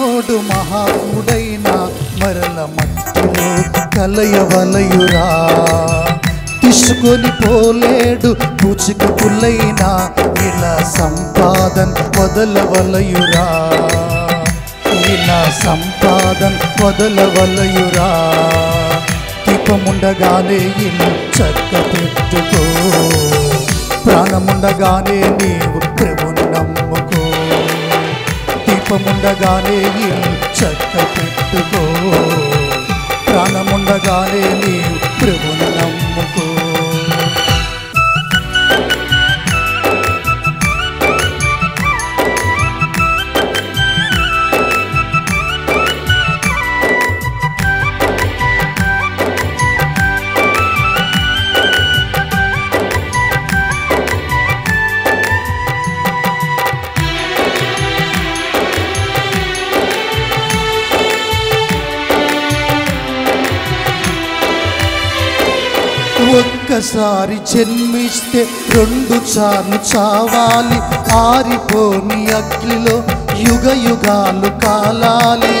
పుట్టినోడు మహాత్ముడైన మరల మట్టిలో కలయవలయురా తీసుకొని పోలేడు పూచిక పుల్లైనా ఇలా సంపాదన్ వదలవలయురా ఇలా సంపాదన్ వదలవలయురా దీపముండగానే ఇల్లు చక్క పెట్టుకో ప్రాణముండగానే నీవు ప్రభుని నమ్ముకో దీపముండగానే ఇల్లు చక్క పెట్టుకో ప్రాణముండగానే నీవు ప్రభుని నమ్ముకో ఒక్కసారి జన్మిస్తే రెండు సార్లు చావాలి ఆరిపోని అగ్నిలో యుగ యుగాలు కాలాలి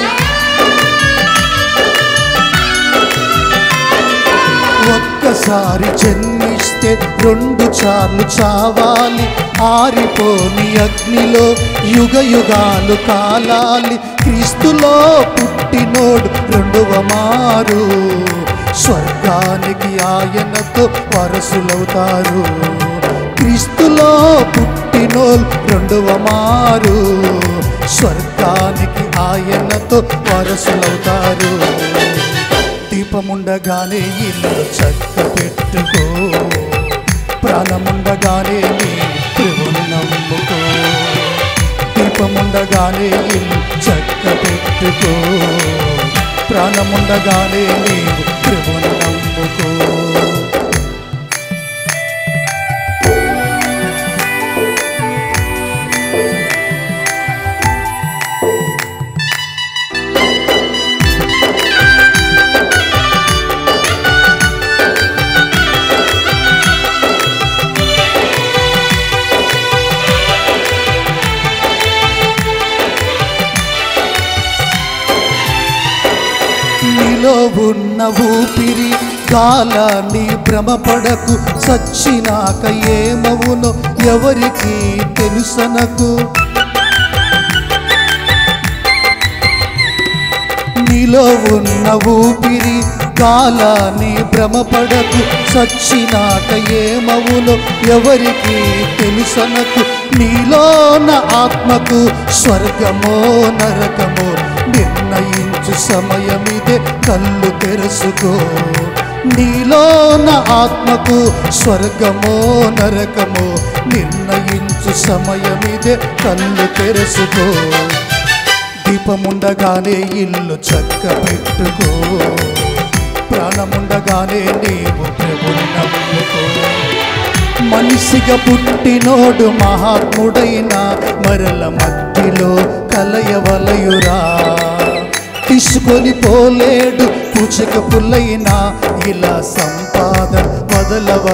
ఒక్కసారి జన్మిస్తే రెండు సార్లు చావాలి ఆరిపోని అగ్నిలో యుగ యుగాలు కాలాలి క్రీస్తులో పుట్టినోడు రెండవ మారు స్వర్గానికి ఆయనతో వారసులవుతారు క్రీస్తులో పుట్టినోల్ రెండవ మారు స్వర్గానికి ఆయనతో వారసులవుతారు దీపముండగానే ఇల్లు చక్క పెట్టుకో ప్రాణముండగానే నీ ప్రభుని నమ్ముకో దీపముండగానే ఇల్లు చక్క పెట్టుకో ప్రాణముండగానే నీవు ప్రభుని నమ్ముకో నీలో ఉన్న ఊపిరి కాలాన్ని భ్రమపడకు సచ్చినాక ఏమవునో ఎవరికి తెలుసనకు నీలో ఉన్న ఊపిరి కాలాన్ని భ్రమపడకు సచ్చినాక ఏమవునో ఎవరికి తెలుసనకు నీలోన ఆత్మకు స్వర్గమో నరకమో నిర్ణయించు సమయమిదే కళ్ళు తెరుసుకో నీలోన ఆత్మకు స్వర్గమో నరకమో నిర్ణయించు సమయమిదే కళ్ళు తెరుసుకో దీపముండగానే ఇల్లు చక్క పెట్టుకో ప్రాణముండగానే నీవు ప్రభుని నమ్ముకో మనిషిగా పుట్టినోడు మహాత్ముడైన మరల మట్టిలో కలయవలయురా తీసుకొని పోలేడు పూచక పుల్లైనా ఇలా సంపాదన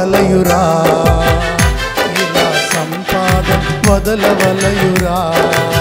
వదలవలయురా ఇలా సంపాదన వదలవలయురా